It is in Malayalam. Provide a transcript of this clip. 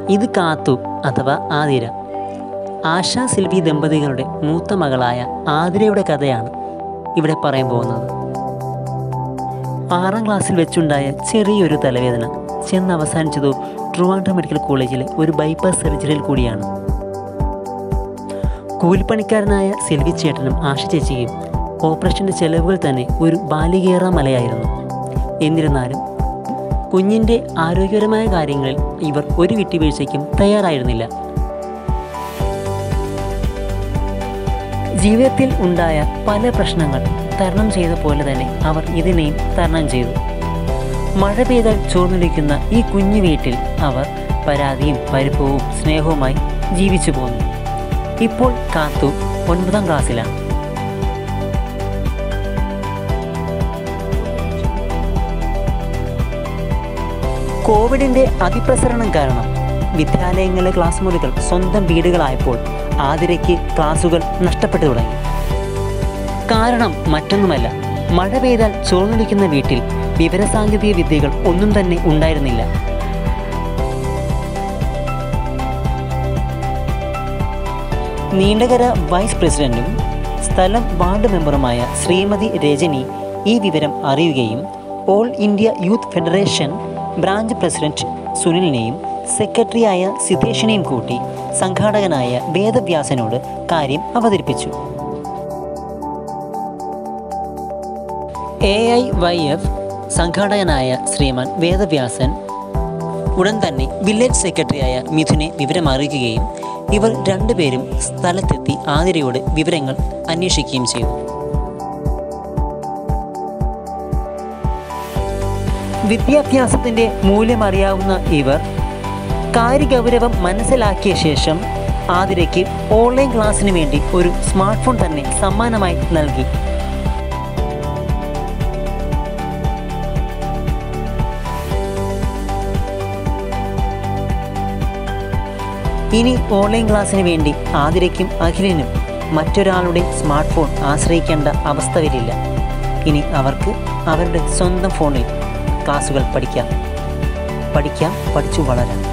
ഇത് കാത്തു അഥവാ ആതിര ആശ സിൽവി ദമ്പതികളുടെ മൂത്ത മകളായ ആതിരയുടെ കഥയാണ് ഇവിടെ പറയാൻ പോകുന്നത് ആറാം ക്ലാസ്സിൽ വെച്ചുണ്ടായ ചെറിയൊരു തലവേദന ചെന്ന് അവസാനിച്ചതോ ട്രിവാൻഡ്രം മെഡിക്കൽ കോളേജിലെ ഒരു ബൈപ്പാസ് സർജറിയിൽ കൂടിയാണ് കൂലിപ്പണിക്കാരനായ സെൽവി ചേട്ടനും ആശ ചേച്ചിയും ഓപ്പറേഷൻ്റെ ചെലവുകൾ തന്നെ ഒരു ബാലികേറ മലയായിരുന്നു എന്നിരുന്നാലും കുഞ്ഞിൻ്റെ ആരോഗ്യപരമായ കാര്യങ്ങളിൽ ഇവർ ഒരു വിട്ടുവീഴ്ചയ്ക്കും തയ്യാറായിരുന്നില്ല ജീവിതത്തിൽ ഉണ്ടായ പല പ്രശ്നങ്ങൾ തരണം ചെയ്ത പോലെ തന്നെ അവർ ഇതിനെയും തരണം ചെയ്തു മഴ പെയ്താൽ ചോർന്നൊലിക്കുന്ന ഈ കുഞ്ഞു വീട്ടിൽ അവർ പരാതിയും പരിഭവവും സ്നേഹവുമായി ജീവിച്ചു പോന്നു ഇപ്പോൾ കാത്തു ഒൻപതാം ക്ലാസ്സിലാണ് കോവിഡിന്റെ അതിപ്രസരണം കാരണം വിദ്യാലയങ്ങളിലെ ക്ലാസ് മുറികൾ സ്വന്തം വീടുകളായപ്പോൾ ആതിരയ്ക്ക് ക്ലാസുകൾ നഷ്ടപ്പെട്ടു തുടങ്ങി കാരണം മറ്റൊന്നുമല്ല മഴ പെയ്താൽ ചോർന്നൊലിക്കുന്ന വീട്ടിൽ വിവരസാങ്കേതിക വിദ്യകൾ ഒന്നും തന്നെ ഉണ്ടായിരുന്നില്ല നീണ്ടകര വൈസ് പ്രസിഡന്റും സ്ഥലം വാർഡ് മെമ്പറുമായ ശ്രീമതി രജനി ഈ വിവരം അറിയുകയും all India youth federation branch president സുനിലിനെയും സെക്രട്ടറിയായ സിതേഷിനെയും കൂട്ടി സംഘാടകനായ വേദവ്യാസനോട് കാര്യം അവതരിപ്പിച്ചു എ ഐ വൈ എഫ് സംഘാടകനായ ശ്രീമാൻ വേദവ്യാസൻ ഉടൻ തന്നെ വില്ലേജ് സെക്രട്ടറിയായ മിഥുനെ വിവരം അറിയിക്കുകയും ഇവർ രണ്ടുപേരും സ്ഥലത്തെത്തി ആതിരയോട് വിവരങ്ങൾ അന്വേഷിക്കുകയും ചെയ്തു വിദ്യാഭ്യാസത്തിൻ്റെ മൂല്യമറിയാവുന്ന ഇവർ കാര്യഗൗരവം മനസ്സിലാക്കിയ ശേഷം ആതിരയ്ക്ക് ഓൺലൈൻ ക്ലാസ്സിന് വേണ്ടി ഒരു സ്മാർട്ട് ഫോൺ തന്നെ സമ്മാനമായി നൽകി ഇനി ഓൺലൈൻ ക്ലാസ്സിന് വേണ്ടി ആതിരയ്ക്കും അഖിലിനും മറ്റൊരാളുടെ സ്മാർട്ട് ഫോൺ ആശ്രയിക്കേണ്ട അവസ്ഥ വരില്ല ഇനി അവർക്ക് അവരുടെ സ്വന്തം ഫോണിൽ ക്ലാസ്സുകൾ പഠിക്കാം പഠിക്കാം പഠിച്ചു വളരാം